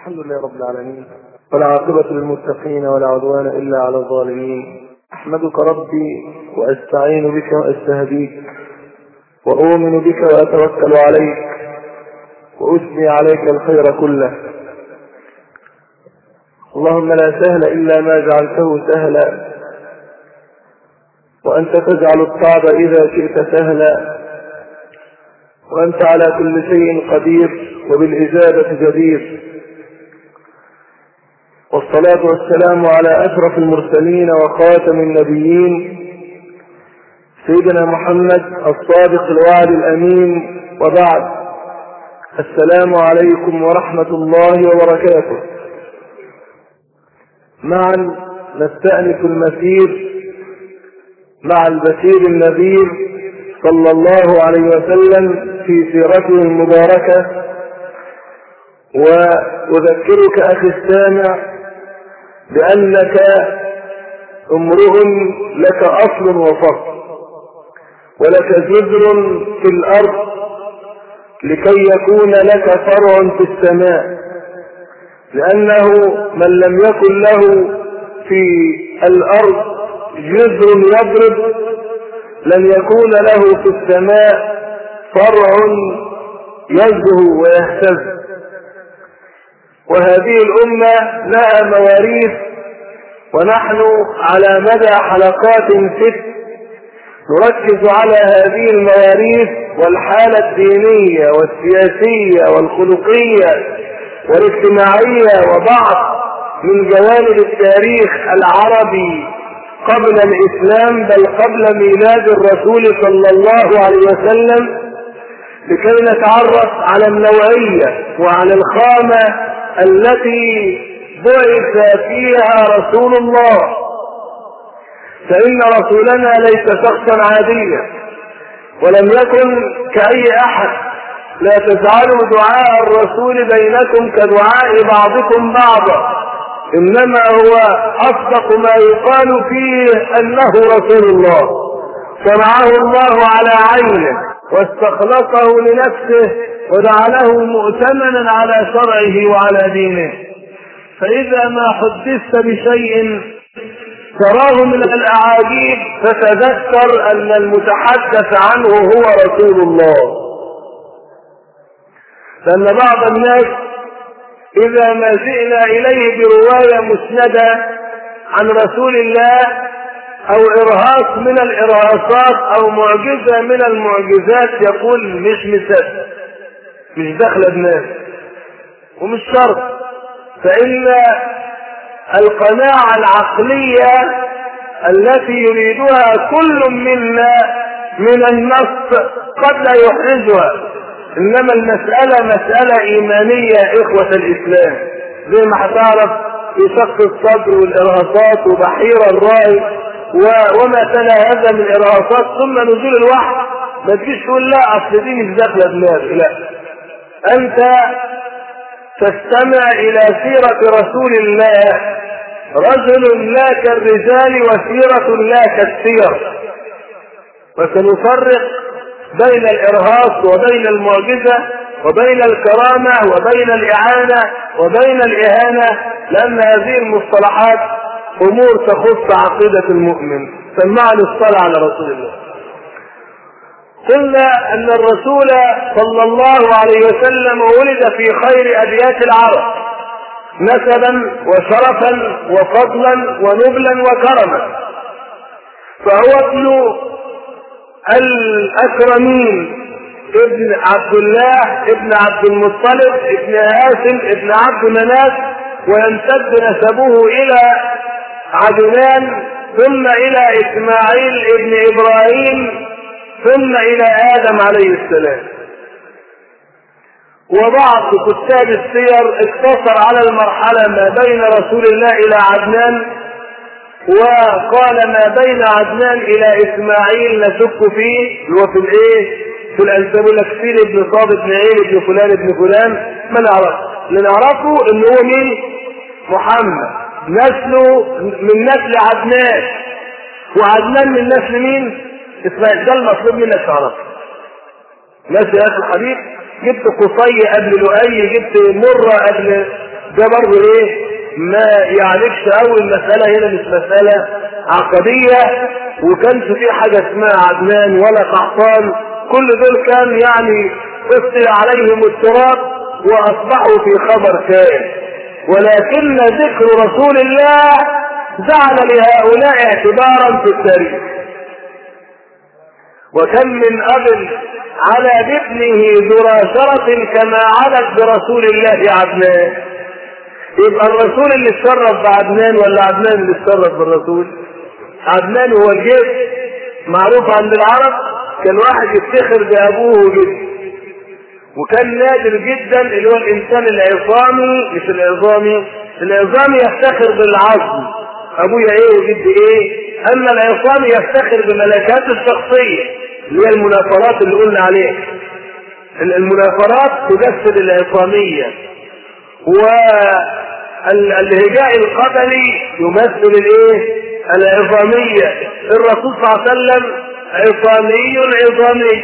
الحمد لله رب العالمين والعاقبة للمتقين ولا عدوان إلا على الظالمين أحمدك ربي وأستعين بك وأستهديك وأؤمن بك وأتوكل عليك وأثني عليك الخير كله اللهم لا سهل إلا ما جعلته سهلا وأنت تجعل الصعب إذا شئت سهلا وأنت على كل شيء قدير وبالإجابة جدير والصلاة والسلام على أشرف المرسلين وخاتم النبيين سيدنا محمد الصادق الوعد الأمين وبعد السلام عليكم ورحمة الله وبركاته معا نستأنف المسير مع البشير النذير صلى الله عليه وسلم في سيرته المباركة وأذكرك أخي السامع بأنك امرؤ لك أصل وفصل ولك جذر في الأرض لكي يكون لك فرع في السماء لأنه من لم يكن له في الأرض جذر يضرب لن يكون له في السماء فرع يزهو ويهتز وهذه الأمة لها مواريث ونحن على مدى حلقات ست نركز على هذه المواريث والحالة الدينية والسياسية والخلقية والاجتماعية وبعض من جوانب التاريخ العربي قبل الإسلام بل قبل ميلاد الرسول صلى الله عليه وسلم لكي نتعرف على النوعية وعلى الخامة التي بعث فيها رسول الله فإن رسولنا ليس شخصا عاديا ولم يكن كأي أحد لا تجعلوا دعاء الرسول بينكم كدعاء بعضكم بعضا إنما هو أصدق ما يقال فيه أنه رسول الله صنعه الله على عينه واستخلصه لنفسه وجعله مؤتمنا على شرعه وعلى دينه فإذا ما حدثت بشيء تراه من الأعاجيب فتذكر أن المتحدث عنه هو رسول الله لأن بعض الناس إذا ما جئنا إليه برواية مسندة عن رسول الله أو إرهاص من الإرهاصات أو معجزة من المعجزات يقول مش مسد مش داخلة دماغ ومش شرط فإن القناعة العقلية التي يريدها كل منا من النص قد لا يحرجها انما المسألة مسألة ايمانية اخوة الاسلام زي ما هتعرف في شق الصدر والارهاصات وبحير الرأي وما تلا هذا من ارهاصات ثم نزول الوحي ما تجيش تقول لا اصل دي مش داخله دماغي لا انت تستمع الى سيرة رسول الله رجل لا كالرجال وسيرة لا كالسير وسنفرق بين الارهاص وبين المعجزة وبين الكرامة وبين الاعانة وبين الاهانة لان هذه المصطلحات امور تخص عقيدة المؤمن سمعني الصلاة على رسول الله قلنا ان الرسول صلى الله عليه وسلم ولد في خير ابيات العرب نسبا وشرفا وفضلا ونبلا وكرما فهو ابن الاكرمين ابن عبد الله ابن عبد المطلب ابن هاشم ابن عبد مناف ويمتد نسبه الى عدنان ثم الى اسماعيل ابن ابراهيم ثم الى ادم عليه السلام وبعض كتاب السير اقتصر على المرحلة ما بين رسول الله الى عدنان وقال ما بين عدنان الى اسماعيل نشك فيه هو في الايه في الانساب لك فيل ابن صاد ابن عيل ابن فلان ابن فلان ما نعرف اللي نعرفه ان هو مين محمد نسله من نسل عدنان وعدنان من نسل مين اسماعيل ده المطلوب منك تعرفه ماشي يا اخي الحبيب جبت قصي قبل لؤي جبت مرة قبل ده برضه ايه ما يعرفش اول مسألة هنا مش مسألة عقدية وكانش في حاجة اسمها عدنان ولا قحطان كل دول كان يعني افتل عليهم التراب واصبحوا في خبر كائن ولكن ذكر رسول الله جعل لهؤلاء اعتبارا في التاريخ وكم من اب على بابنه ذراشرة كما علت برسول الله عدنان يبقى الرسول اللي اتشرف بعدنان ولا عدنان اللي اتشرف بالرسول عدنان هو الجيش معروف عند العرب كان واحد يفتخر بابوه وجده وكان نادر جدا اللي هو الانسان العظامي مش العظامي العظامي يفتخر بالعظم ابويا ايه وجدي ايه اما العظامي يفتخر بملكاته الشخصيه اللي هي المنافرات اللي قلنا عليها المنافرات تجسد العصاميه والهجاء القبلي يمثل الايه العظاميه الرسول صلى الله عليه وسلم عصامي عظامي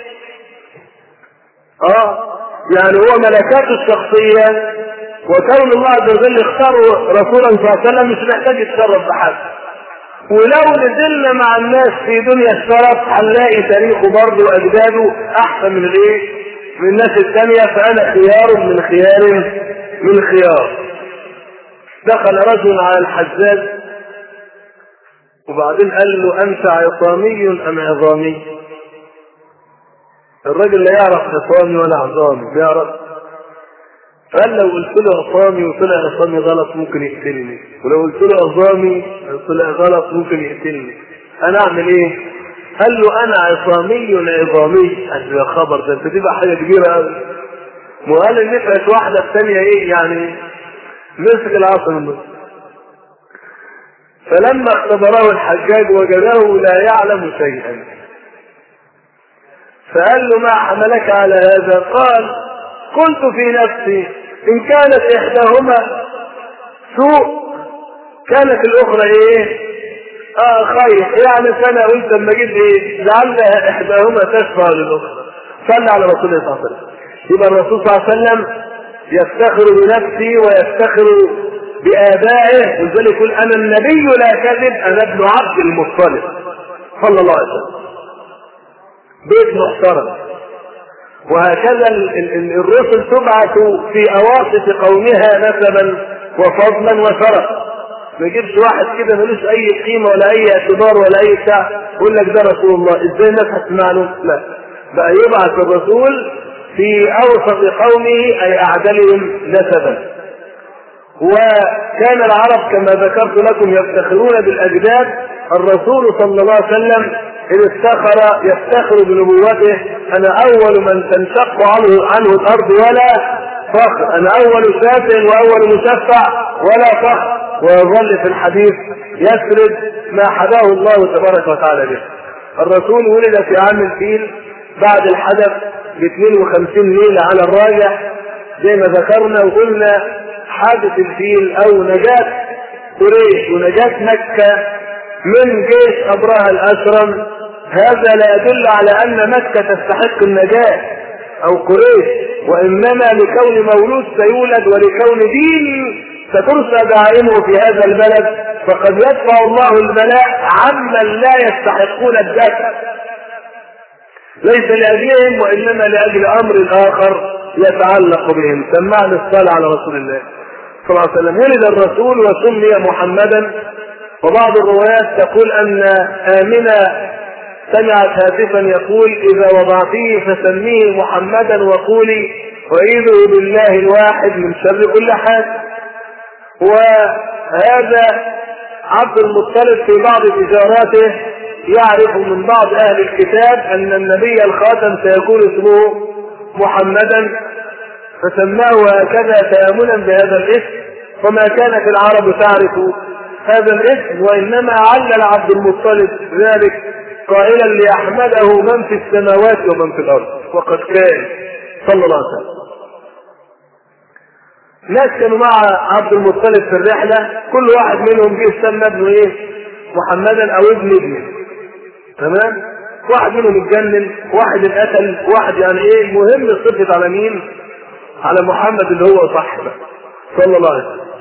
اه يعني هو ملكاته الشخصيه وكون الله عز وجل اختار رسولا صلى الله عليه وسلم مش محتاج يتصرف بحد ولو نزلنا مع الناس في دنيا الشرف هنلاقي تاريخه برضه واجداده احسن من الايه؟ من الناس الثانيه فانا خيار من خيار من خيار. دخل رجل على الحجاج وبعدين قال له انت عصامي ام عظامي؟ الراجل لا يعرف عصامي ولا عظامي بيعرف قال لو قلت له عصامي وطلع عصامي غلط ممكن يقتلني ولو قلت له عظامي طلع غلط ممكن يقتلني انا اعمل ايه قال له انا عصامي عظامي قال له يا خبر ده انت تبقى حاجه كبيره قوي وقال ان نفعت واحده الثانيه ايه يعني مسك العصا من النص فلما اختبره الحجاج وجده لا يعلم شيئا فقال له ما حملك على هذا قال قلت في نفسي ان كانت احداهما سوء كانت الاخرى ايه اه خير يعني سنة قلت لما جيت ايه لعل احداهما تشفع للاخرى صلى على رسول الله صلى الله عليه وسلم يبقى الرسول صلى الله عليه وسلم يفتخر بنفسه ويفتخر بآبائه ولذلك يقول أنا النبي لا كذب أنا ابن عبد المطلب صلى الله عليه وسلم بيت محترم وهكذا الرسل تبعث في اواسط قومها نسبا وفضلا وشرفا ما يجيبش واحد كده ملوش اي قيمه ولا اي اعتبار ولا اي بتاع يقول لك ده رسول الله ازاي الناس هتسمع له؟ لا بقى يبعث الرسول في اوسط قومه اي اعدلهم نسبا وكان العرب كما ذكرت لكم يفتخرون بالاجداد الرسول صلى الله عليه وسلم إذ افتخر يفتخر بنبوته أنا أول من تنشق عنه, عنه الأرض ولا فخر أنا أول شافع وأول مشفع ولا فخر ويظل في الحديث يسرد ما حداه الله تبارك وتعالى به الرسول ولد في عام الفيل بعد الحدث ب 52 ليلة على الراجح زي ما ذكرنا وقلنا حادث الفيل أو نجاة قريش ونجاة مكة من جيش أبرهة الأشرم هذا لا يدل على أن مكة تستحق النجاة أو قريش وإنما لكون مولود سيولد ولكون دين سترسى دعائمه في هذا البلد فقد يدفع الله البلاء عمن لا يستحقون الدفع ليس لأجلهم وإنما لأجل أمر آخر يتعلق بهم سمعنا الصلاة على رسول الله صلى الله عليه وسلم ولد الرسول وسمي محمدا وبعض الروايات تقول أن آمنة سمعت هاتفا يقول إذا وضعتيه فسميه محمدا وقولي أعيذه بالله الواحد من شر كل حال وهذا عبد المطلب في بعض تجاراته يعرف من بعض أهل الكتاب أن النبي الخاتم سيكون اسمه محمدا فسماه هكذا تيامنا بهذا الاسم وما كانت العرب تعرف هذا الاسم وإنما علل عبد المطلب ذلك قائلا ليحمده من في السماوات ومن في الارض وقد كان صلى الله عليه وسلم ناس كانوا مع عبد المطلب في الرحلة كل واحد منهم جه سمى ابنه ايه محمدا او ابن ابنه تمام واحد منهم اتجنن واحد اتقتل واحد يعني ايه المهم صفت على مين على محمد اللي هو صاحبه صلى الله عليه وسلم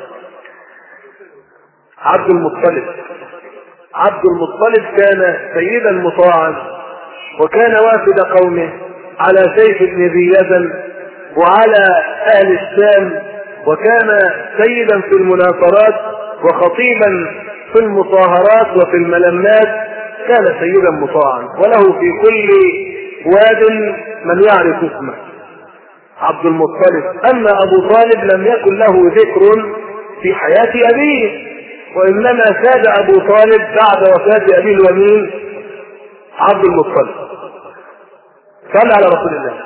عبد المطلب عبد المطلب كان سيدا مطاعا وكان وافد قومه على سيف بن ذي يزن وعلى اهل الشام وكان سيدا في المناصرات وخطيبا في المصاهرات وفي الملمات كان سيدا مطاعا وله في كل واد من يعرف اسمه عبد المطلب اما ابو طالب لم يكن له ذكر في حياه ابيه وانما ساد ابو طالب بعد وفاه ابيه الومين عبد المطلب صلى على رسول الله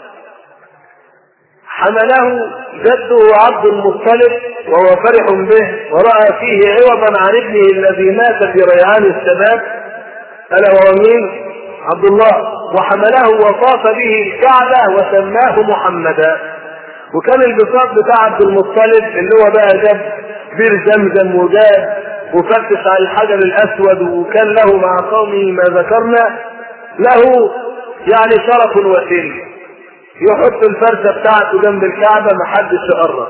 حمله جده عبد المطلب وهو فرح به ورأى فيه عوضا عن ابنه الذي مات في ريعان الشباب ألا وهو مين؟ عبد الله وحمله وطاف به الكعبة وسماه محمدا وكان البساط بتاع عبد المطلب اللي هو بقى جاب بير زمزم وجاب وفتش على الحجر الأسود وكان له مع قومه ما ذكرنا له يعني شرف وسيل يحط الفرشة بتاعته جنب الكعبة محدش يقرب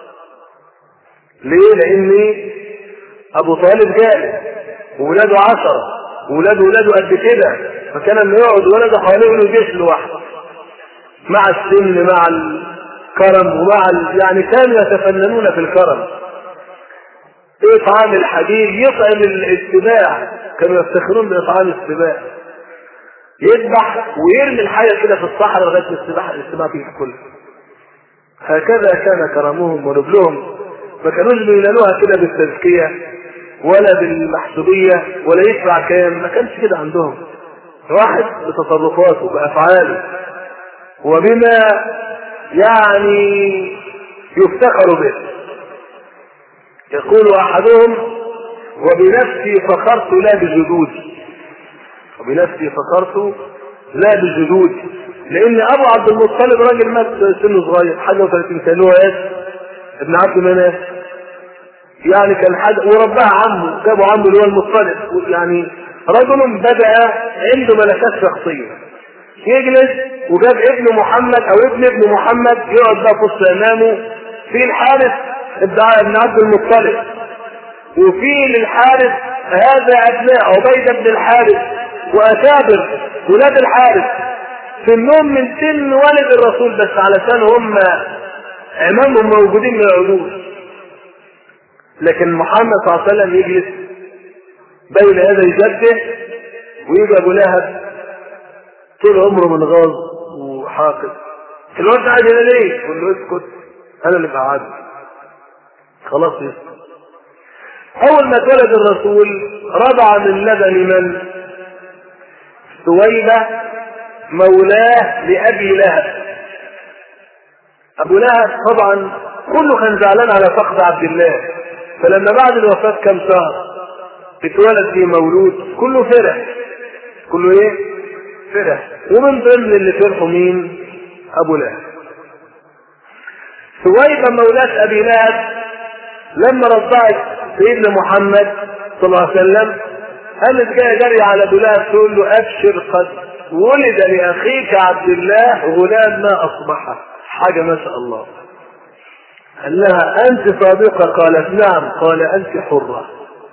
ليه؟ لأن أبو طالب جاء وولاده عشرة وولاده ولاده قد كده فكان لما يقعد ولده حواليه له جيش لوحده مع السن مع الكرم ومع ال... يعني كانوا يتفننون في الكرم إطعام الحديد يطعم السباع كانوا يفتخرون بإطعام السباع يذبح ويرمي الحية كده في الصحراء لغاية السباع السباع فيه كله هكذا كان كرمهم ونبلهم ما كانوش بينالوها كده بالتزكية ولا بالمحسوبية ولا يدفع كام ما كانش كده عندهم واحد بتصرفاته بأفعاله وبما يعني يفتخر به يقول أحدهم وبنفسي فخرت لا بجدودي وبنفسي فخرت لا بجدودي لأن أبو عبد المطلب راجل مات سنه صغير حاجة و30 سنة هو ابن عبد مناف يعني كان حد ورباه عمه جابوا عمه اللي هو المطلب يعني رجل بدأ عنده ملكات شخصية يجلس وجاب ابن محمد او ابن ابن محمد يقعد بقى في وسط امامه في الحارث ابن عبد المطلب وفي للحارث هذا ابناء عبيدة بن الحارث واكابر ولاد الحارث سنهم من سن والد الرسول بس علشان هم امامهم موجودين ما يقعدوش لكن محمد صلى الله عليه وسلم يجلس بين يدي جده ويجي ابو لهب طول عمره من غاز وحاقد الواد قاعد هنا ليه؟ يقول له اسكت انا اللي بقعد خلاص يسكت اول ما اتولد الرسول رضع من لبن من سويبة مولاه لأبي لهب أبو لهب طبعا كله كان زعلان على فقد عبد الله فلما بعد الوفاة كم شهر اتولد فيه مولود كله فرح كله ايه فرح ومن ضمن اللي فرحوا مين ابو لهب سويبة مولاة ابي لهب لما رضعت سيدنا محمد صلى الله عليه وسلم قامت جايه جري على ابو لهب تقول له ابشر قد ولد لاخيك عبد الله غلام ما اصبح حاجه ما شاء الله قال لها انت صادقه قالت نعم قال انت حره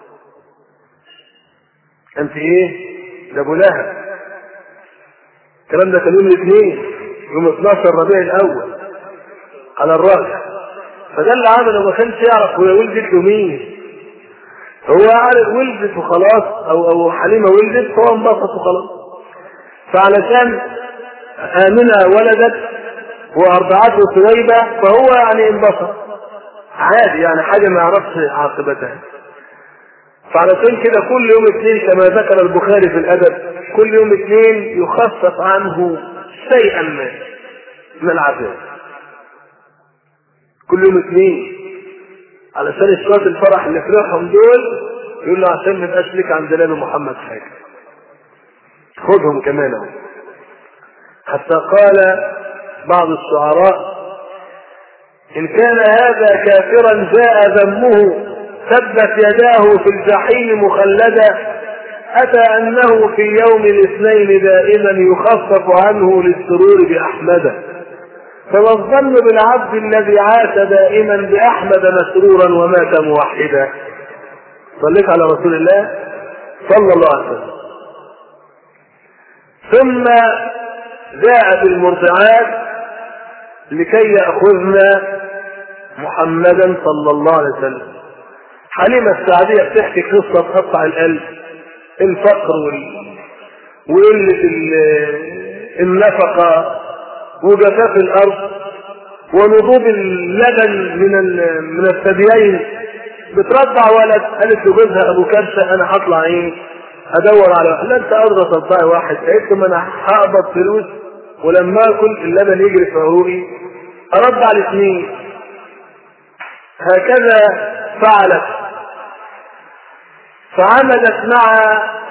انت ايه ده ابو لهب الكلام ده كان يوم الاثنين يوم 12 ربيع الاول على الراجح فده اللي عمله ما كانش يعرف هو ولدت له مين هو عارف ولدت وخلاص او او حليمه ولدت فهو انبسط وخلاص فعلشان امنه ولدت وارضعته سويبه فهو يعني انبسط عادي يعني حاجه ما يعرفش عاقبتها فعلشان كده كل يوم اثنين كما ذكر البخاري في الادب كل يوم اثنين يخفف عنه شيئا ما من العذاب كل يوم اثنين علشان اشواط الفرح اللي فرحهم دول يقول له عشان ما يبقاش لك عند نبي محمد حاجه خذهم كمان اهو حتى قال بعض الشعراء ان كان هذا كافرا جاء ذمه ثبت يداه في الجحيم مخلدا أتى أنه في يوم الاثنين دائما يخفف عنه للسرور بأحمد فما الظن بالعبد الذي عاش دائما باحمد مسرورا ومات موحدا صليت على رسول الله صلى الله عليه وسلم ثم جاءت المرضعات لكي يأخذنا محمدا صلى الله عليه وسلم حليمة السعدية بتحكي قصة تقطع القلب الفقر وال... وقلة النفقة وجفاف الأرض ونضوب اللبن من من الثديين بترضع ولد قالت لجوزها ابو كبشه انا هطلع ايه ادور على لا انت قادره ترضعي واحد قالت له انا هقبض فلوس ولما اكل اللبن يجري في عروقي ارضع الاثنين هكذا فعلت فعملت مع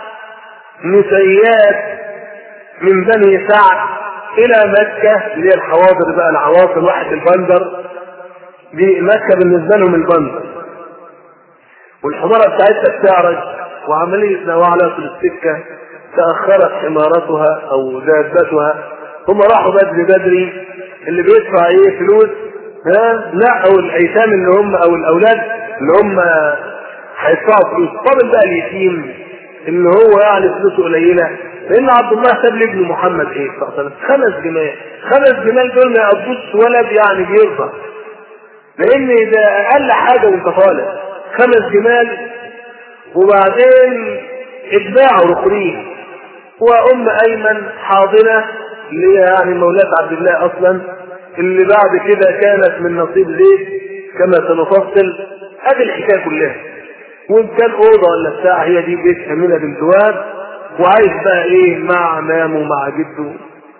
نسيات من بني سعد الى مكة اللي هي الحواضر بقى العواصر واحد البندر دي مكة بالنسبة لهم البندر والحمارة بتاعتها بتعرج وعملية نواعلة في السكة تأخرت حمارتها أو دابتها هم راحوا بدري بدري اللي بيدفع ايه فلوس ها لا او الايتام اللي هم او الاولاد اللي هم هيدفعوا فلوس طب بقى اليتيم اللي هو يعني فلوسه قليله لان عبد الله ساب لابنه محمد ايه صلى الله عليه وسلم خمس جمال خمس جمال دول ما يقضوش ولد يعني بيرضى لان ده اقل حاجه وانت طالع خمس جمال وبعدين اتباعوا ركنين وام ايمن حاضنه اللي هي يعني مولاة عبد الله اصلا اللي بعد كده كانت من نصيب زيد كما سنفصل هذه الحكايه كلها وان كان اوضه ولا بتاع هي دي بيت امينه بنت وهب وعايش بقى ايه مع عمامه ومع جده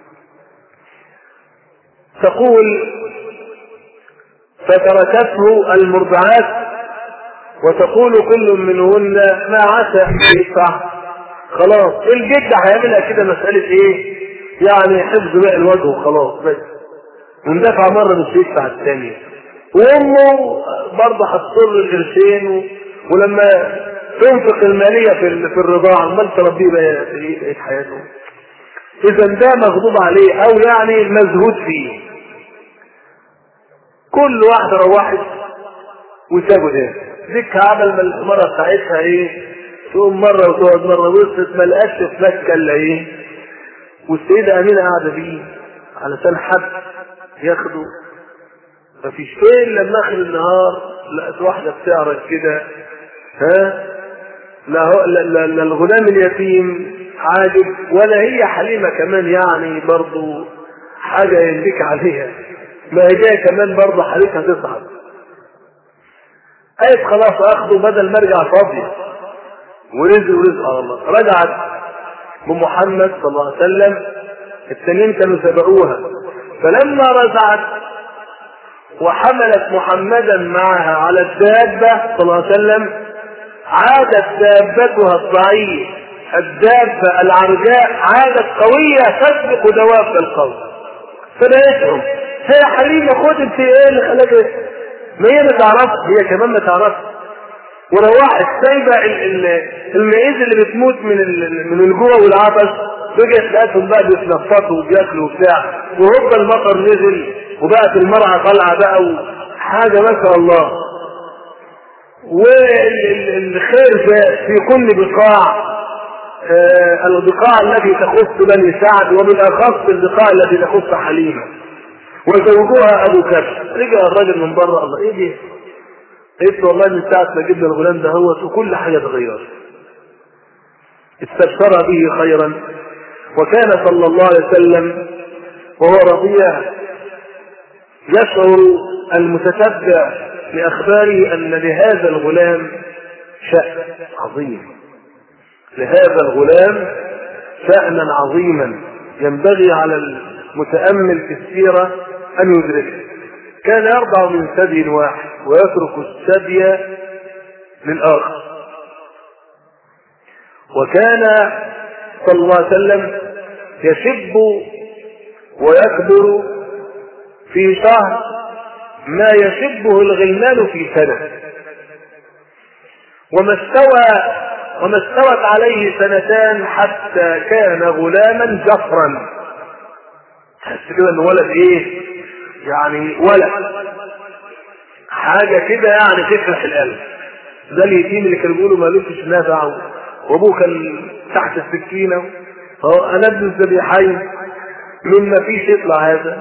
تقول فتركته المرضعات وتقول كل منهن ما عسى ان يدفع خلاص الجد هيعملها كده مسألة ايه يعني حفظ ماء الوجه وخلاص بس وندفع مرة مش يدفع الثانية وامه برضه هتصر القرشين و... ولما تنفق المالية في في الرضاعة امال تربيه بقى في ايه حياته اذا ده مغضوب عليه او يعني مزهود فيه كل واحدة روحت وسابوا ده ذيك عمل ما المرة بتاعتها ايه تقوم مرة وتقعد مرة وصلت ما لقاش في مكة الا ايه والسيدة أمينة قاعدة بيه علشان حد ياخده مفيش فين لما اخر النهار لقيت واحدة بتعرج كده ها لا, هو لا, لا, لا الغلام اليتيم عاجب ولا هي حليمة كمان يعني برضو حاجة يملك عليها ما هي جاية كمان برضو حالتها تصعد قالت خلاص اخده بدل ما ارجع فاضية ورزق ورزق على الله رجعت بمحمد صلى الله عليه وسلم التانيين كانوا سبقوها فلما رجعت وحملت محمدا معها على الدابة صلى الله عليه وسلم عادت دابتها الضعيف الدابة العرجاء عادت قوية تسبق دواب القوم فلقيتهم هي حليمة خد انت ايه اللي خلاك ما هي ما تعرفش هي كمان ما تعرفش وروحت سايبه المعيز اللي بتموت من من الجوع والعطش رجعت لقيتهم بقى بيتنفطوا وبياكلوا وبتاع وهوبا المطر نزل وبقت المرعى طالعه بقى وحاجه ما شاء الله والخير في كل بقاع آه البقاع التي تخص بني سعد وبالاخص البقاع التي تخص حليمه وزوجها ابو كبش رجع الراجل من بره الله ايه دي قلت والله من ساعة ما جبنا الغلام ده هو وكل حاجة اتغيرت استبشر به خيرا وكان صلى الله عليه وسلم وهو رضيع يشعر المتتبع لأخباره أن لهذا الغلام شأن عظيم لهذا الغلام شأنا عظيما ينبغي على المتأمل في السيرة أن يدركه كان يرضع من ثدي واحد ويترك الثدي للآخر وكان صلى الله عليه وسلم يشب ويكبر في شهر ما يشبه الغلمان في سنة وما استوى وما استوت عليه سنتان حتى كان غلاما جفرا تحس كده ان ولد ايه يعني ولد حاجة كده يعني تفرح القلب ده اليتيم اللي كانوا بيقولوا مالوش نافع وابوه كان تحت السكينة فهو انا ابن الذبيحين من ما فيش يطلع هذا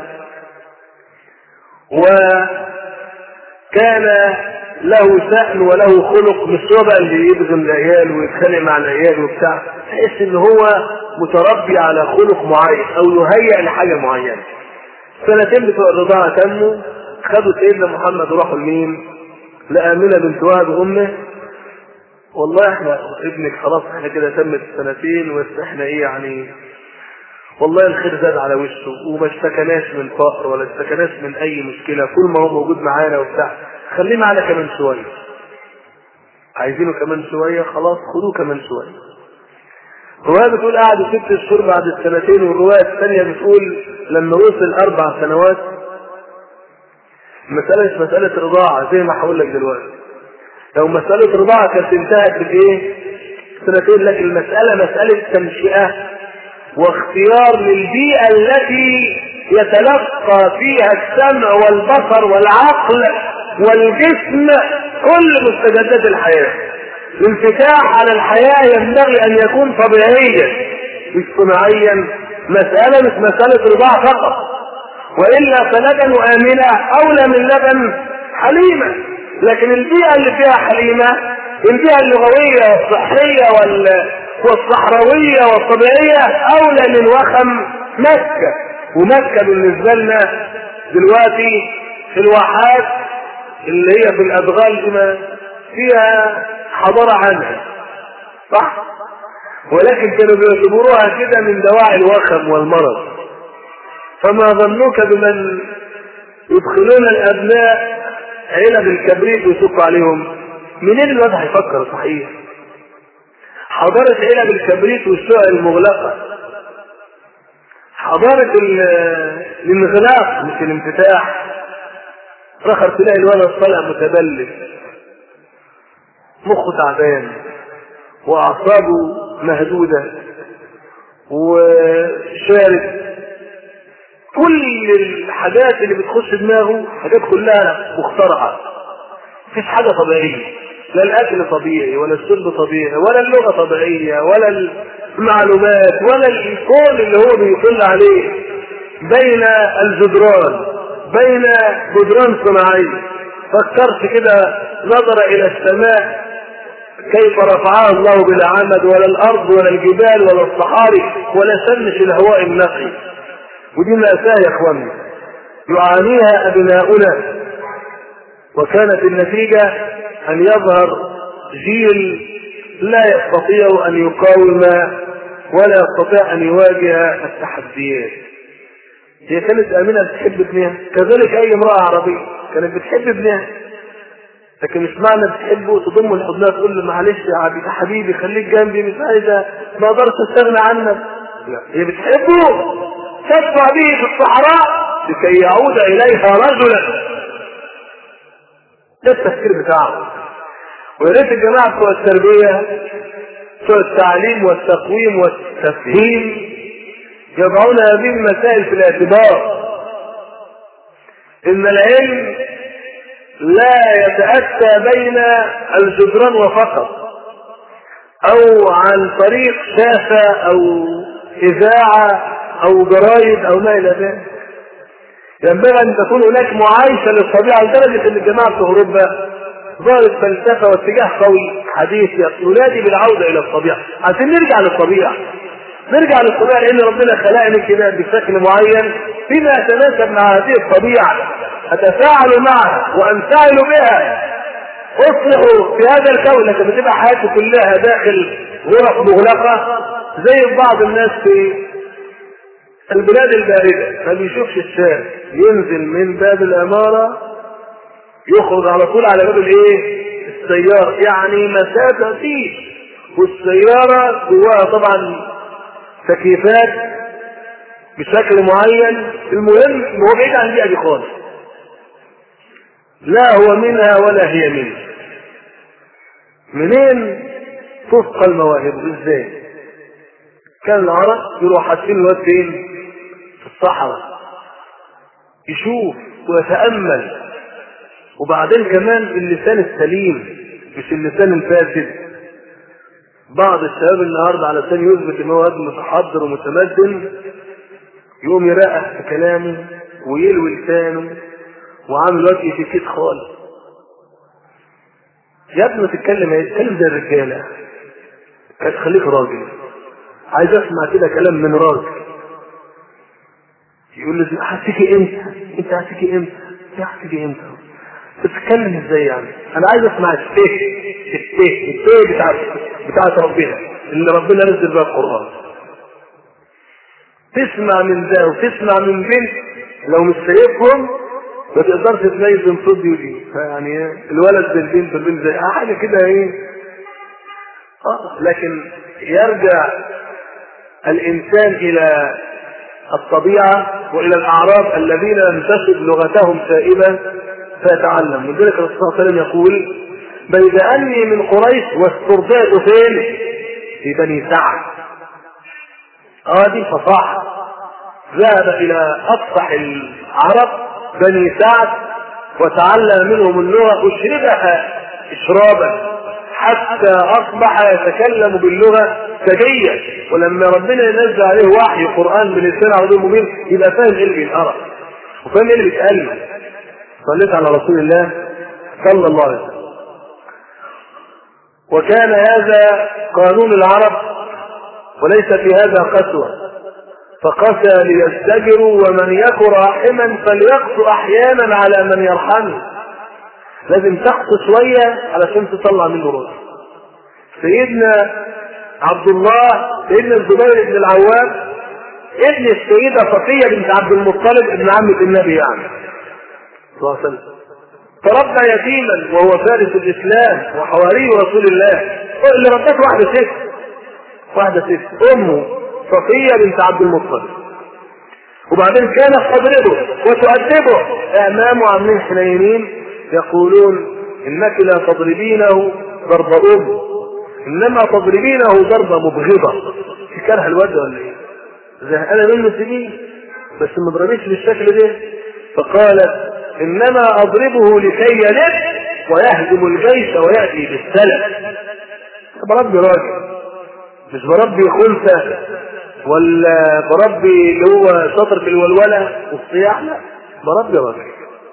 وكان له شأن وله خلق مش هو بقى اللي يبغم العيال ويتخانق مع العيال وبتاع تحس ان هو متربي على خلق معين او يهيئ لحاجه معينه سنتين بتوع الرضاعه تموا خدوا سيدنا محمد وراحوا لمين؟ لآمنة بنت وهب أمه والله احنا ابنك خلاص احنا كده تمت السنتين بس احنا ايه يعني والله الخير زاد على وشه وما اشتكناش من فقر ولا اشتكناش من اي مشكله كل ما هو موجود معانا وبتاع خليه معانا كمان شويه عايزينه كمان شويه خلاص خدوه كمان شويه الرواية بتقول قعدوا ست شهور بعد السنتين والرواية الثانية بتقول لما وصل أربع سنوات مسألة مش مسألة رضاعة زي ما هقول لك دلوقتي لو مسألة رضاعة كانت انتهت بالإيه؟ سنتين لكن المسألة مسألة تنشئة واختيار للبيئة التي يتلقى فيها السمع والبصر والعقل والجسم كل مستجدات الحياة الانفتاح على الحياة ينبغي أن يكون طبيعيا مش صناعيا مسألة مش مسألة رضاعة فقط وإلا فلبن آمنة أولى من لبن حليمة لكن البيئة اللي فيها حليمة البيئة اللغوية والصحية وال... والصحراوية والطبيعية أولى من وخم مكة ومكة بالنسبة لنا دلوقتي في الواحات اللي هي في الأدغال بما فيها حضارة عنها صح؟ ولكن كانوا بيعتبروها كده من دواعي الوخم والمرض فما ظنك بمن يدخلون الأبناء علب الكبريت ويسكوا عليهم منين الواد هيفكر صحيح حضارة علب الكبريت والشقق المغلقة حضارة الانغلاق مش الانفتاح رخر تلاقي الولد طالع متبلد مخه تعبان واعصابه مهدودة وشارد كل الحاجات اللي بتخش دماغه حاجات كلها مخترعة مفيش حاجة طبيعية لا الأكل طبيعي ولا الشرب طبيعي ولا اللغة طبيعية ولا المعلومات ولا الكون اللي هو بيطل عليه بين الجدران بين جدران صناعية فكرت كده نظر إلى السماء كيف رفعها الله بلا عمد ولا الأرض ولا الجبال ولا الصحاري ولا شمس الهواء النقي ودي مأساة يا اخواني يعانيها ابناؤنا وكانت النتيجة ان يظهر جيل لا يستطيع ان يقاوم ولا يستطيع ان يواجه التحديات هي كانت امنه بتحب ابنها كذلك اي امراه عربيه كانت بتحب ابنها لكن مش معنى بتحبه تضم الحضنات تقول له معلش يا حبيبي خليك جنبي مش عايزه ما اقدرش استغنى عنك لا هي بتحبه تدفع به في الصحراء لكي يعود اليها رجلا ده التفكير بتاعه ويا ريت الجماعه بتوع التربيه بتوع التعليم والتقويم والتفهيم يضعون هذه المسائل في الاعتبار ان العلم لا يتأتى بين الجدران وفقط او عن طريق شاشة او اذاعة او جرايد او ما الى ذلك ينبغي ان تكون هناك معايشه للطبيعه لدرجه ان الجماعه في اوروبا ظهرت فلسفه واتجاه قوي حديث ينادي بالعوده الى الطبيعه عشان نرجع للطبيعه نرجع للطبيعه لان ربنا خلقني كده بشكل معين فيما يتناسب مع هذه الطبيعه اتفاعل معها وانفعل بها اصلح في هذا الكون لكن بتبقى حياتي كلها داخل غرف مغلقه زي بعض الناس في البلاد الباردة ما بيشوفش الشارع ينزل من باب الأمارة يخرج على طول على باب الايه؟ السيارة يعني مسافة فيه والسيارة جواها طبعا تكييفات بشكل معين المهم هو بعيد عن دي دي خالص لا هو منها ولا هي منه منين تفقى المواهب ازاي كان العرب يروح حاطين الواد فين في الصحراء يشوف ويتأمل وبعدين كمان اللسان السليم مش اللسان الفاسد بعض الشباب النهارده علشان يثبت ان هو واد متحضر ومتمدن يقوم يرقق في كلامه ويلوي لسانه وعامل واد اتيكيت خالص يا ابني ما تتكلم ايه تتكلم زي الرجاله كانت خليك راجل عايز اسمع كده كلام من راجل يقول لي هتيجي امتى انت هتيجي امتى انت هتيجي امتى تتكلم ازاي يعني انا عايز اسمع الته الته الته بتاعت بتاعت ربنا اللي ربنا نزل بها القران تسمع من ده وتسمع من بنت لو مش شايفهم ما تقدرش تميز بين صوت دي ودي يعني الولد بالبنت بالبنت زي حاجه كده ايه اه لكن يرجع الانسان الى الطبيعه والى الاعراب الذين لم تسد لغتهم سائبه فيتعلم ولذلك الرسول صلى الله عليه وسلم يقول بيد اني من قريش واسترضعت فين؟ في بني سعد. اه دي فصاحه. ذهب الى افصح العرب بني سعد وتعلم منهم اللغه اشربها اشرابا حتى اصبح يتكلم باللغه سجيا ولما ربنا ينزل عليه وحي قران بلسان عربي مبين يبقى فاهم ايه اللي بينقرا وفاهم ايه اللي بيتقال صليت على رسول الله صلى الله عليه وسلم وكان هذا قانون العرب وليس في هذا قسوة فقسى ليزدجروا ومن يك راحما فليقسو احيانا على من يرحمه لازم تقسو شوية علشان تطلع منه روح سيدنا عبد الله سيدنا الزبير بن العوام ابن السيدة صفية بنت عبد المطلب ابن عمة النبي يعني صلى الله عليه وسلم تربى يتيما وهو فارس الاسلام وحواري رسول الله اللي ربته واحده ست واحده ست امه صفيه بنت عبد المطلب وبعدين كانت تضربه وتؤدبه امام وعاملين حنينين يقولون انك لا تضربينه ضرب ام انما تضربينه ضربه مبغضه كره الواد ولا ايه؟ زهقانه منه سنين بس ما ضربتش بالشكل ده فقالت انما اضربه لكي يلف ويهزم الجيش وياتي بالسلف بربي راجل مش بربي خلفه ولا بربي اللي هو شاطر في الولوله والصياح لا بربي راجل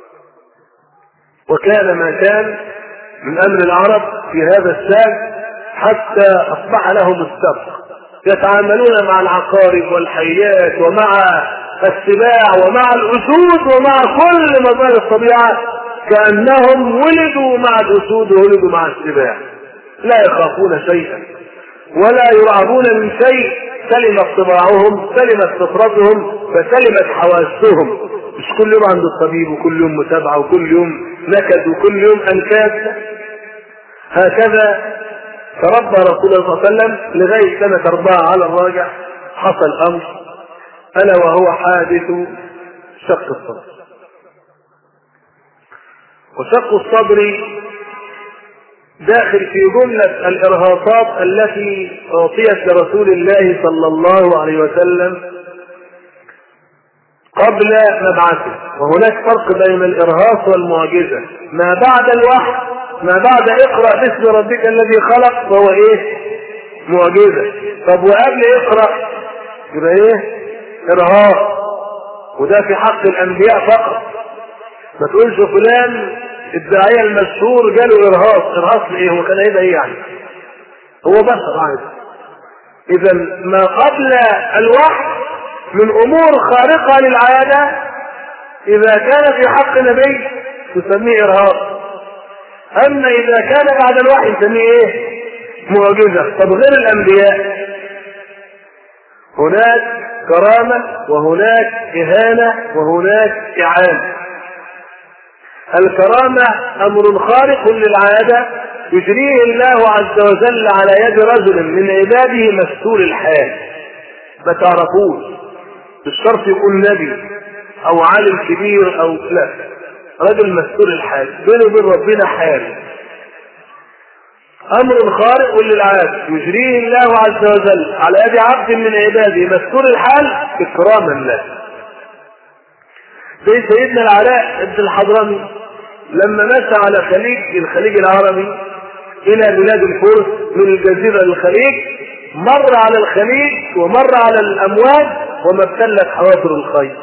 وكان ما كان من امر العرب في هذا الشان حتى اصبح لهم السبق يتعاملون مع العقارب والحيات ومع السباع ومع الاسود ومع كل مظاهر الطبيعه كانهم ولدوا مع الاسود وولدوا مع السباع لا يخافون شيئا ولا يرعبون من شيء سلمت طباعهم سلمت فطرتهم فسلمت حواسهم مش كل يوم عند الطبيب وكل يوم متابعه وكل يوم نكد وكل يوم انكاس هكذا تربى رسول الله صلى الله عليه وسلم لغايه سنه اربعه على الراجح حصل امر الا وهو حادث شق الصدر وشق الصدر داخل في جملة الإرهاصات التي أعطيت لرسول الله صلى الله عليه وسلم قبل مبعثه وهناك فرق بين الإرهاص والمعجزة ما بعد الوحي ما بعد اقرأ باسم ربك الذي خلق فهو ايه معجزة طب وقبل اقرأ يبقى ايه ارهاص وده في حق الانبياء فقط ما تقولش فلان الداعية المشهور جاله ارهاص ارهاص لايه هو كان هيبقى ايه يعني هو بشر عادي اذا ما قبل الوحي من امور خارقة للعادة اذا كان في حق نبي تسميه ارهاص اما اذا كان بعد الوحي نسميه ايه معجزة طب غير الانبياء هناك كرامة وهناك إهانة وهناك إعانة الكرامة أمر خارق للعادة يجريه الله عز وجل على يد رجل من عباده مستور الحال ما تعرفوش مش شرط يكون نبي أو عالم كبير أو لا رجل مستور الحال بينه وبين ربنا حال امر خارق للعاده يجريه الله عز وجل على يد عبد من عباده مستور الحال اكراما له زي سيدنا العلاء بن الحضرمي لما مشى على خليج الخليج العربي الى بلاد الفرس من الجزيره للخليج مر على الخليج ومر على الامواج وما ابتلت حوافر الخير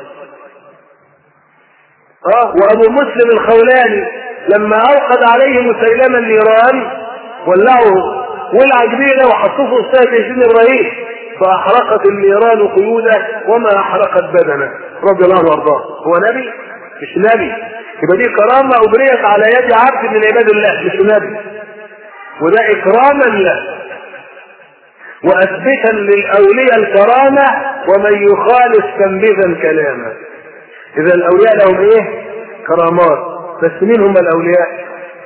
اه وابو مسلم الخولاني لما اوقد عليه مسيلمه النيران ولعوا ولعه كبيره وحطوه في استاذ سيدنا ابراهيم فاحرقت النيران قيوده وما احرقت بدنه رضي الله عنه وارضاه هو نبي مش نبي يبقى دي كرامه ابريت على يد عبد من عباد الله مش نبي وده اكراما له واثبتا للاولياء الكرامه ومن يخالف تنبيذا كلامه اذا الاولياء لهم ايه كرامات بس مين هم الاولياء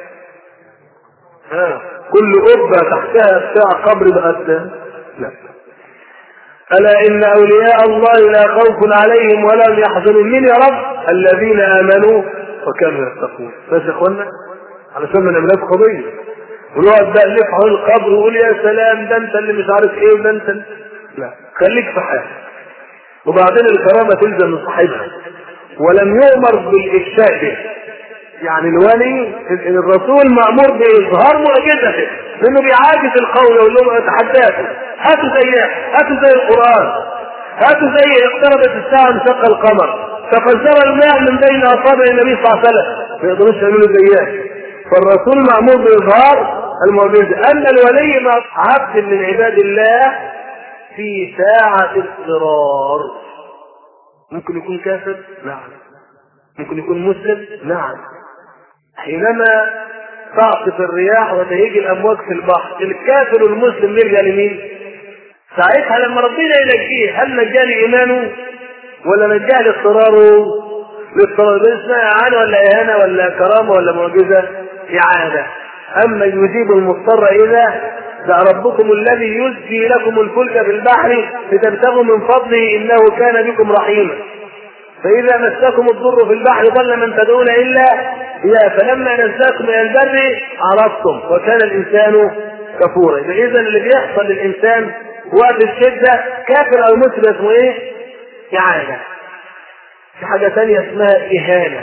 ها كل قبة تحتها بتاع قبر بقت لا ألا إن أولياء الله لا خوف عليهم ولا هم يحزنون من يا رب الذين آمنوا وكانوا يتقون بس يا إخوانا علشان ما نعملهاش قضية ونقعد بقى نلف حول القبر ونقول يا سلام ده أنت اللي مش عارف إيه وده أنت لا خليك في حالك وبعدين الكرامة تلزم من صاحبها ولم يؤمر بالإفشاء به يعني الولي الرسول مأمور بإظهار معجزته لأنه بيعاكس القول ويقول لهم أتحداكم هاتوا زيها هاتوا زي القرآن هاتوا زي اقتربت الساعة انشق القمر تفجر الماء من بين أصابع النبي صلى الله عليه وسلم ما يقدروش يعملوا زيها فالرسول مأمور بإظهار المعجزة أما الولي مع عبد من عباد الله في ساعة اضطرار ممكن يكون كافر؟ نعم ممكن يكون مسلم؟ نعم حينما تعصف الرياح وتهيج الامواج في البحر الكافر والمسلم يرجع لمين؟ ساعتها لما ربنا ينجيه هل نجاه لايمانه ولا نجاه لاضطراره؟ لاضطراره ده اسمها اعانه ولا اهانه ولا كرامه ولا معجزه؟ اعانه اما يجيب المضطر اذا دع ربكم الذي يزجي لكم الفلك في البحر لتبتغوا من فضله انه كان بكم رحيما فإذا مسكم الضر في البحر ضل من تدعون إلا إياه فلما نزاكم إلى البر عرفتم وكان الإنسان كفورا إذا اللي بيحصل للإنسان وقت الشدة كافر أو مسلم اسمه إيه؟ إعانة في حاجة ثانية اسمها إهانة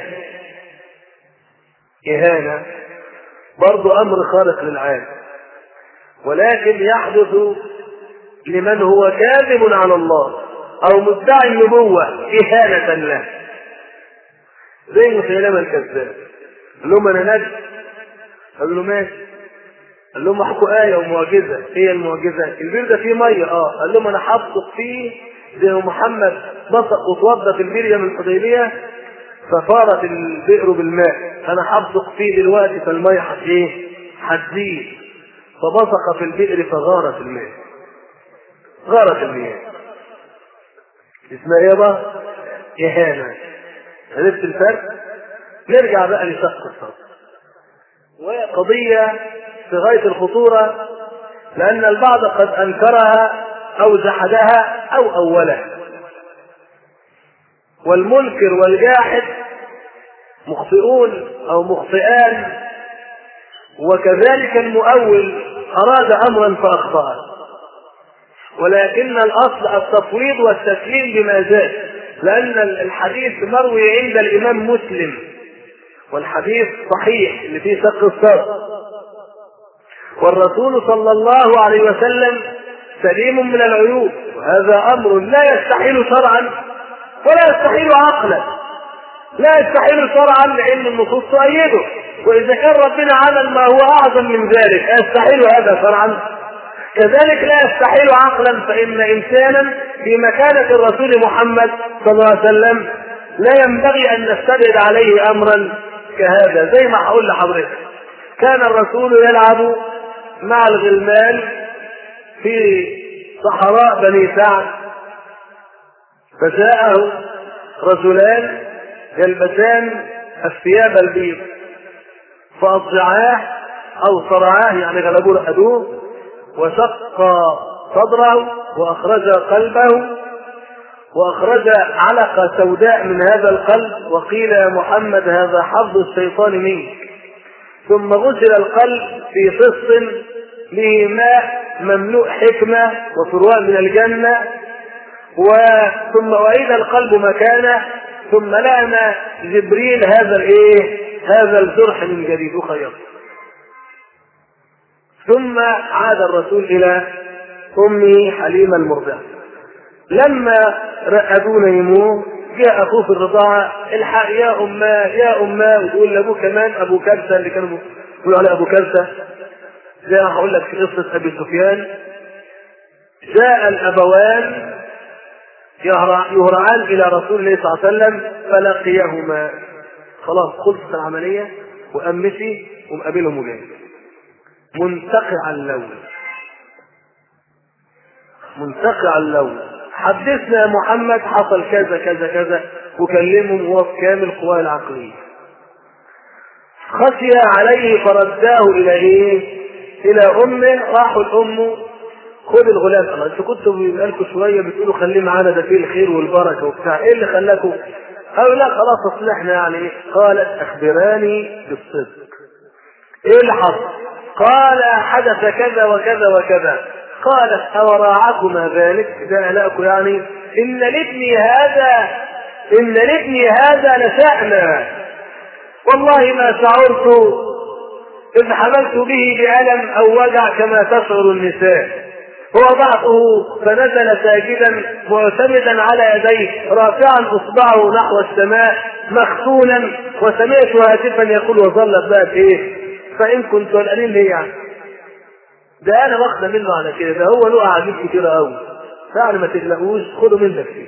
إهانة برضو أمر خارق للعادة ولكن يحدث لمن هو كاذب على الله او مدعي النبوة اهانة له زي مسيلمة الكذاب قال لهم انا نجم قال له ماشي قال لهم احكوا آية ومعجزة هي المعجزة البير ده فيه مية اه قال لهم انا هبصق فيه زي ما محمد بصق وتوضى في البير من الحديبية ففارت البئر بالماء انا هبصق فيه دلوقتي فالمية هت ايه؟ هتزيد فبصق في البئر فغارت الماء غارت المياه اسمها ايه بقى؟ إهانة عرفت الفرق؟ نرجع بقى لشق الصدر وهي قضية في غاية الخطورة لأن البعض قد أنكرها أو جحدها أو أولها والمنكر والجاحد مخطئون أو مخطئان وكذلك المؤول أراد أمرا فأخطأه ولكن الأصل التفويض والتسليم بما زاد لأن الحديث مروي عند الإمام مسلم والحديث صحيح اللي فيه شق الصدر والرسول صلى الله عليه وسلم سليم من العيوب وهذا أمر لا يستحيل شرعا ولا يستحيل عقلا لا يستحيل شرعا لأن النصوص تؤيده وإذا كان ربنا عمل ما هو أعظم من ذلك أيستحيل هذا شرعا كذلك لا يستحيل عقلا فإن إنسانا في مكانة الرسول محمد صلى الله عليه وسلم لا ينبغي أن نستبعد عليه أمرا كهذا زي ما هقول لحضرتك كان الرسول يلعب مع الغلمان في صحراء بني سعد فجاءه رجلان يلبسان الثياب البيض فأضجعاه أو صرعاه يعني غلبوه رقدوه وشق صدره وأخرج قلبه وأخرج علقة سوداء من هذا القلب وقيل يا محمد هذا حظ الشيطان منك ثم غسل القلب في فص به ماء مملوء حكمة وفروع من الجنة وثم أعيد القلب مكانه ثم لأن جبريل هذا الايه هذا الجرح من جديد وخيط ثم عاد الرسول الى امه حليمه المرضعه لما رقدوه نيموه جاء اخوه في الرضاعه الحق يا اماه يا اماه وتقول لابوه كمان ابو كبسه اللي كانوا بيقولوا عليه ابو كبسه زي ما هقول لك في قصه ابي سفيان جاء الابوان يهرعان الى رسول الله صلى الله عليه وسلم فلقيهما خلاص خلصت العمليه وقام مشي ومقابلهم وجاي منتقع اللون منتقع اللون حدثنا يا محمد حصل كذا كذا كذا وكلمهم وهو في كامل قواه العقليه خشي عليه فرداه الى ايه؟ الى امه راحوا لامه خد الغلام الله انتوا كنتوا بقالكم شويه بتقولوا خليه معانا ده فيه الخير والبركه وبتاع ايه اللي خلاكم؟ قالوا لا خلاص اصل احنا يعني قالت اخبراني بالصدق ايه اللي حصل؟ قال حدث كذا وكذا وكذا قالت أوراعكما ذلك ده ألاكم يعني إن لابني هذا إن لابني هذا لشأنا والله ما شعرت إذ حملت به بألم أو وجع كما تشعر النساء ووضعته فنزل ساجدا معتمدا على يديه رافعا اصبعه نحو السماء مختونا وسمعت هاتفا يقول وظلت بقى ايه فان كنت قلقانين ليه يعني ده انا واخده منه على كده ده هو له اعاجيب كتيره قوي يعني ما تقلقوش خدوا منك فيه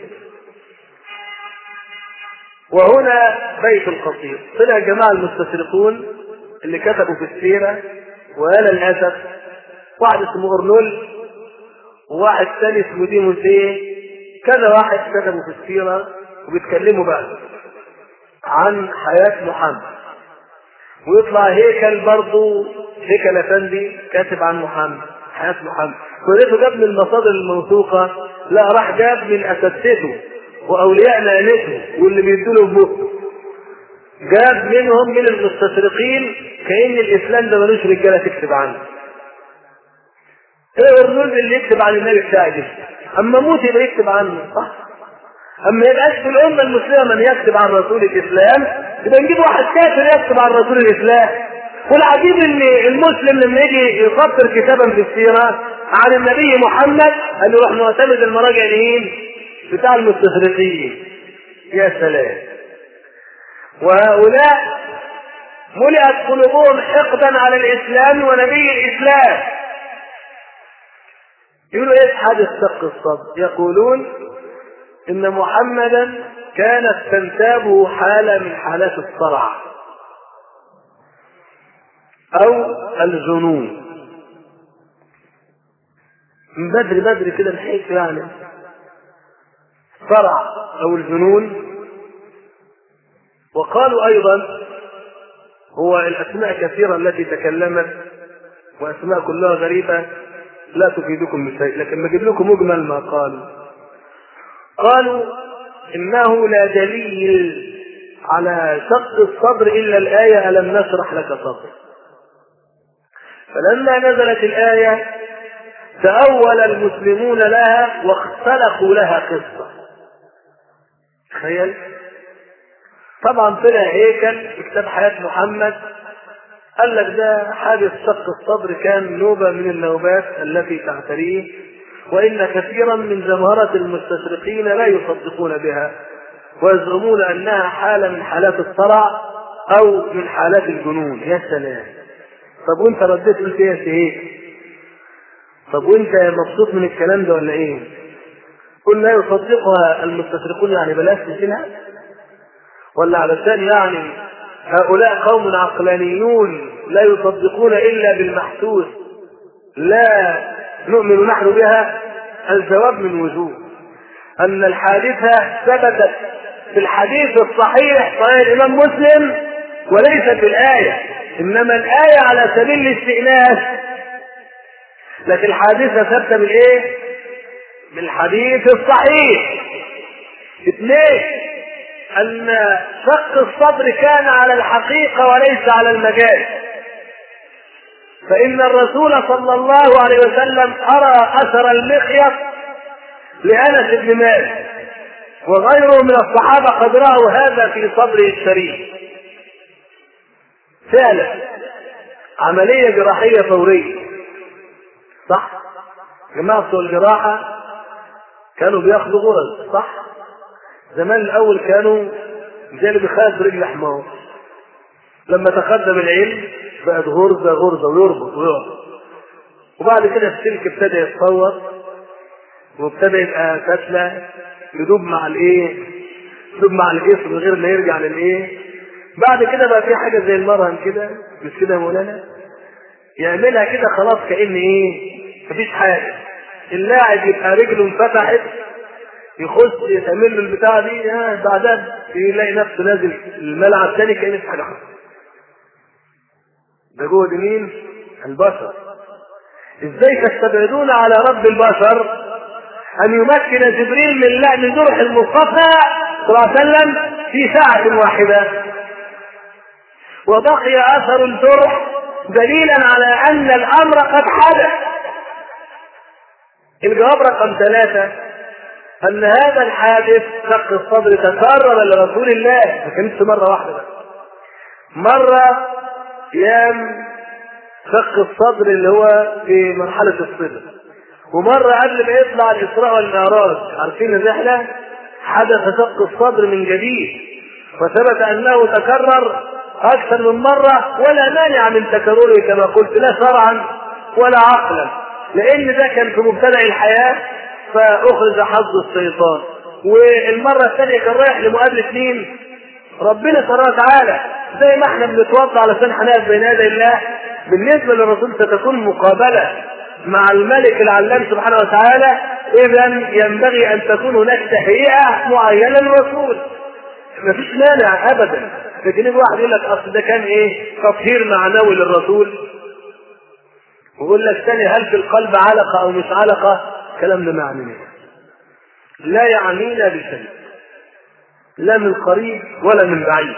وهنا بيت القصير طلع جماعة المستشرقون اللي كتبوا في السيرة وقال للأسف واحد اسمه أرنول وواحد ثاني اسمه ديموس ايه كذا واحد كتبوا في السيرة وبيتكلموا بقى عن حياة محمد ويطلع هيكل برضه هيكل افندي كاتب عن محمد حياة محمد ولقيته جاب من المصادر الموثوقة لا راح جاب من اساتذته واولياء نانته واللي بيدوا له بمخه جاب منهم من المستشرقين كأن الاسلام ده ملوش رجاله تكتب عنه ايه الرجل اللي يكتب عن النبي بتاعي ده اما موت يبقى يكتب عنه صح اما يبقاش في الامه المسلمه من يكتب عن رسول الاسلام يبقى نجيب واحد كافر يكتب عن رسول الاسلام والعجيب ان المسلم لما يجي يفسر كتابا في السيره عن النبي محمد قال له احنا نعتمد المراجع مين؟ بتاع المستشرقين يا سلام وهؤلاء ملئت قلوبهم حقدا على الاسلام ونبي الاسلام يقولوا ايه في حادث شق الصدر يقولون ان محمدا كانت تنتابه حالة من حالات الصرع او الجنون من بدري بدري كده بحيث يعني صرع او الجنون وقالوا ايضا هو الاسماء كثيرة التي تكلمت واسماء كلها غريبة لا تفيدكم بشيء لكن بجيب لكم مجمل ما قالوا قالوا انه لا دليل على شق الصدر الا الايه الم نشرح لك صدرك فلما نزلت الايه تاول المسلمون لها واختلقوا لها قصه تخيل طبعا طلع هيكل في كتاب حياه محمد قال لك ده حادث شق الصدر كان نوبة من النوبات التي تعتريه وإن كثيرا من جمهرة المستشرقين لا يصدقون بها ويزعمون أنها حالة من حالات الصرع أو من حالات الجنون يا سلام طب وانت رديت قلت ايه يا شهيد طب وانت مبسوط من الكلام ده ولا ايه قل لا يصدقها المستشرقون يعني بلاش تشيلها ولا علشان يعني هؤلاء قوم عقلانيون لا يصدقون الا بالمحسوس لا نؤمن نحن بها الجواب من وجوه ان الحادثه ثبتت في الحديث الصحيح صحيح الامام مسلم وليس في الايه انما الايه على سبيل الاستئناس لكن الحادثه ثابته بالايه بالحديث الصحيح اثنين ان شق الصدر كان على الحقيقه وليس على المجاز فان الرسول صلى الله عليه وسلم ارى اثر المخيط لانس بن مالك وغيره من الصحابة قد رأوا هذا في صدره الشريف فعلا عملية جراحية فورية صح؟ جماعة بتوع الجراحة كانوا بياخدوا غرز صح؟ زمان الأول كانوا زي اللي بيخاف برجل حمار لما تقدم العلم بقت غرزة غرزة ويربط ويقف وبعد كده السلك ابتدى يتطور وابتدى يبقى فتلة يدوب مع الايه؟ يدوب مع الجسم من غير ما يرجع للايه؟ بعد كده بقى في حاجة زي المرهم كده مش كده يا مولانا؟ يعملها كده خلاص كأن ايه؟ مفيش حاجة اللاعب يبقى رجله انفتحت يخش يتعمل له البتاعة دي آه بعدها يلاقي نفسه نازل الملعب تاني كأن في حاجة حصلت ده جهد مين؟ البشر ازاي تستبعدون على رب البشر ان يمكن جبريل من لعن جرح المصطفى صلى الله عليه وسلم في ساعة واحدة وبقي اثر الجرح دليلا على ان الامر قد حدث الجواب رقم ثلاثة ان هذا الحادث شق الصدر تكرر لرسول الله ما كانتش مرة واحدة بس مرة ايام شق الصدر اللي هو في مرحلة الصدر ومرة قبل ما يطلع الإسراء والمعراج عارفين الرحلة حدث شق الصدر من جديد وثبت أنه تكرر أكثر من مرة ولا مانع من تكرره كما قلت لا شرعا ولا عقلا لأن ده كان في مبتدأ الحياة فأخرج حظ الشيطان والمرة الثانية كان رايح لمقابلة مين؟ ربنا سبحانه وتعالى زي ما احنا بنتوضا علشان هنقف بين يدي الله بالنسبة للرسول ستكون مقابلة مع الملك العلام سبحانه وتعالى إذا ينبغي أن تكون هناك تهيئة معينة للرسول مفيش مانع أبدا لكن واحد يقول لك أصل ده كان إيه تطهير معنوي للرسول ويقول لك ثاني هل في القلب علقة أو مش علقة كلام ده ما يعنينا لا يعنينا بشيء لا من قريب ولا من بعيد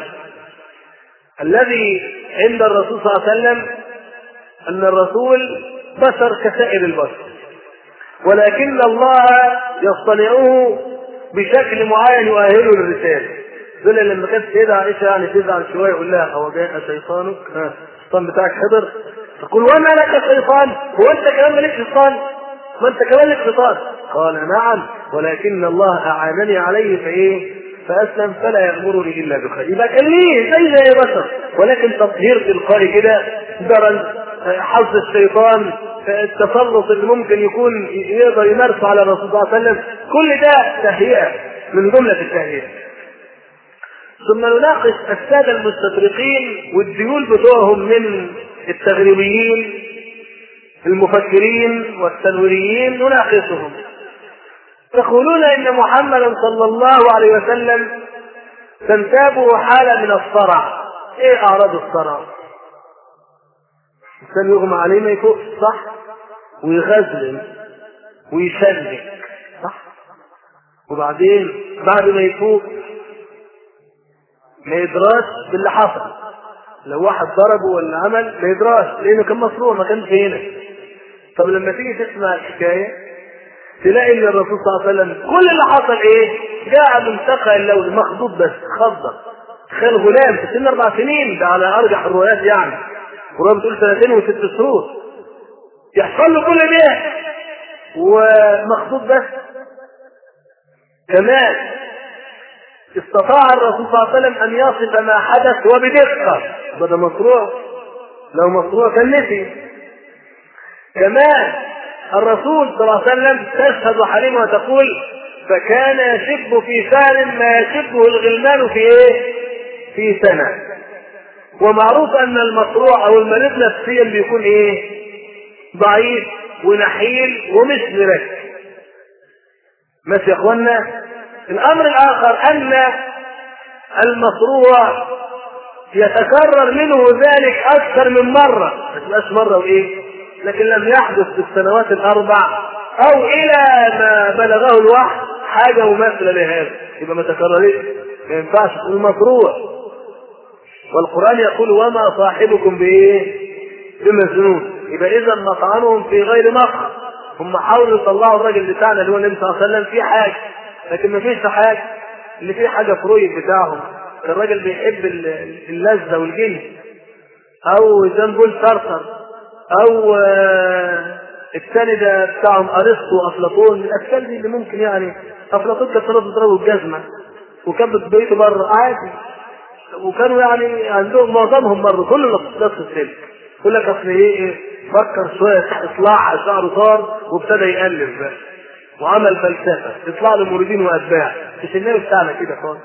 الذي عند الرسول صلى الله عليه وسلم أن الرسول بشر كسائر البشر ولكن الله يصطنعه بشكل معين يؤهله للرسالة دول لما كانت سيدة عائشة يعني تزعل شوية يقول لها هو جاء شيطانك ها الشيطان بتاعك حضر تقول وما لك شيطان هو انت كمان مالك شيطان ما انت كمان لك شيطان قال نعم ولكن الله اعانني عليه فايه فاسلم فلا يامرني الا بخير يبقى كان ليه زي زي بشر ولكن تطهير تلقائي كده درن حظ الشيطان التسلط اللي ممكن يكون يقدر يمارسه على الرسول صلى الله عليه وسلم كل ده تهيئه من جمله التهيئه ثم نناقش الساده المستشرقين والديول بتوعهم من التغريبيين المفكرين والتنويريين نناقشهم يقولون ان محمدا صلى الله عليه وسلم تنتابه حاله من الصرع ايه اعراض الصرع الانسان يغمى عليه ما يفوق صح ويغزل ويشنك صح وبعدين بعد ما يفوق ما يدراش باللي حصل لو واحد ضربه ولا عمل ما يدراش لانه كان مصروع ما كانش هنا طب لما تيجي تسمع الحكايه تلاقي ان الرسول صلى الله عليه وسلم كل اللي حصل ايه؟ جاء منتقى اللون مخضوض بس خضه تخيل غلام في سن اربع سنين ده على ارجح الروايات يعني الروايه بتقول سنتين وست شهور يحصل له كل ده ومخضوض بس كمان استطاع الرسول صلى الله عليه وسلم ان يصف ما حدث وبدقه بدل مصروع لو مصروع كان نسي كمان الرسول صلى الله عليه وسلم تشهد حليمه وتقول فكان يشب في شهر ما يشبه الغلمان في ايه؟ في سنه ومعروف ان المصروع او المريض نفسيا بيكون ايه؟ ضعيف ونحيل ومش مركز ماشي يا اخوانا الامر الاخر ان المصروع يتكرر منه ذلك اكثر من مره ما تبقاش مره وايه لكن لم يحدث في السنوات الاربع او الى ما بلغه الوحي حاجه مماثله لهذا يبقى ما تكررش ما ينفعش تقول مصروع والقران يقول وما صاحبكم بايه بمجنون يبقى اذا مطعنهم في غير مقر هم حاولوا يطلعوا الراجل بتاعنا اللي هو النبي صلى الله عليه وسلم في حاجه لكن ما فيش حاجه اللي فيه حاجه فرويد بتاعهم الراجل بيحب اللذه والجنس او جان بول سارتر او الثاني ده بتاعهم ارسطو وافلاطون الاشكال دي اللي ممكن يعني افلاطون كانت تضربه بجزمه وكان بيته بره عادي وكانوا يعني عندهم معظمهم بره كل الاقتصاد في السلك يقول لك اصل ايه فكر شويه اطلاع شعره طار وابتدى يالف بقى وعمل فلسفه يطلع له مريدين واتباع مش النبي بتاعنا كده خالص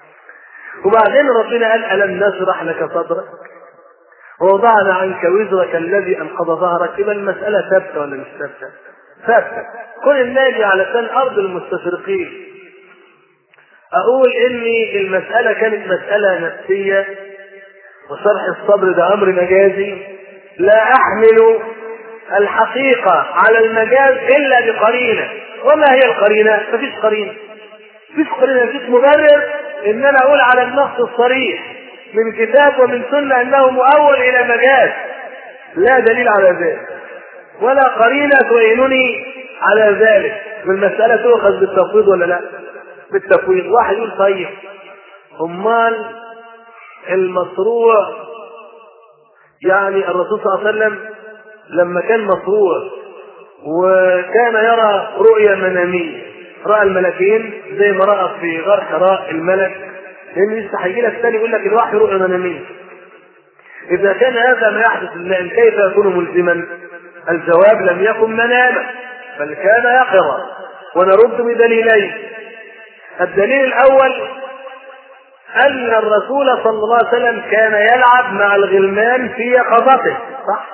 وبعدين ربنا قال الم نشرح لك صدرك ووضعنا عنك وزرك الذي انقض ظهرك يبقى المساله ثابته ولا مش ثابته؟ ثابته كل النادي علشان ارض المستشرقين اقول ان المساله كانت مساله نفسيه وشرح الصبر ده امر مجازي لا احمل الحقيقه على المجاز الا بقرينه وما هي القرينه؟ مفيش قرينه مفيش قرينه مفيش مبرر ان انا اقول على النص الصريح من كتاب ومن سنه انه مؤول الى مجاز لا دليل على ذلك ولا قرينه تعينني على ذلك والمساله تؤخذ بالتفويض ولا لا؟ بالتفويض واحد يقول طيب امال المصروع يعني الرسول صلى الله عليه وسلم لما كان مصروع وكان يرى رؤيا مناميه راى الملكين زي ما راى في غار حراء الملك لان لسه هيجي لك ثاني يقول لك الوحي رؤيا مناميه اذا كان هذا ما يحدث لله كيف يكون ملزما الجواب لم يكن مناما بل كان يقظا ونرد بدليلين الدليل الاول ان الرسول صلى الله عليه وسلم كان يلعب مع الغلمان في يقظته صح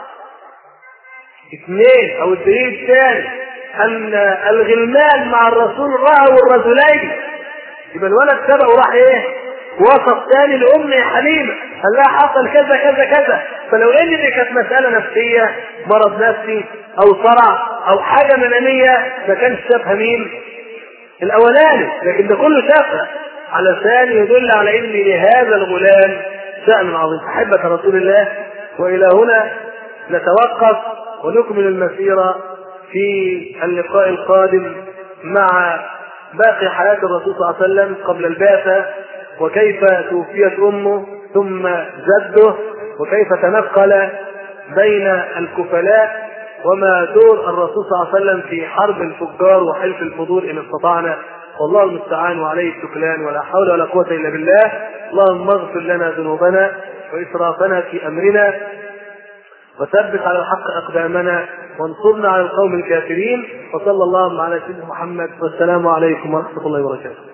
اثنين او الدليل الثاني ان الغلمان مع الرسول راوا الرجلين يبقى الولد سبق وراح ايه وسط ثاني لامي حليمه قال لها حصل كذا كذا كذا فلو ان دي كانت مساله نفسيه مرض نفسي او صرع او حاجه مناميه ما كانش شافها مين الاولاني لكن ده كله شافها علشان يدل على ان لهذا الغلام شأن عظيم احبك رسول الله والى هنا نتوقف ونكمل المسيره في اللقاء القادم مع باقي حياه الرسول صلى الله عليه وسلم قبل البعثه وكيف توفيت امه ثم جده وكيف تنقل بين الكفلاء وما دور الرسول صلى الله عليه وسلم في حرب الفجار وحلف الفضول ان استطعنا والله المستعان وعليه التكلان ولا حول ولا قوه الا بالله اللهم اغفر لنا ذنوبنا واسرافنا في امرنا وثبت على الحق اقدامنا وانصرنا على القوم الكافرين وصلى الله على سيدنا محمد والسلام عليكم ورحمه الله وبركاته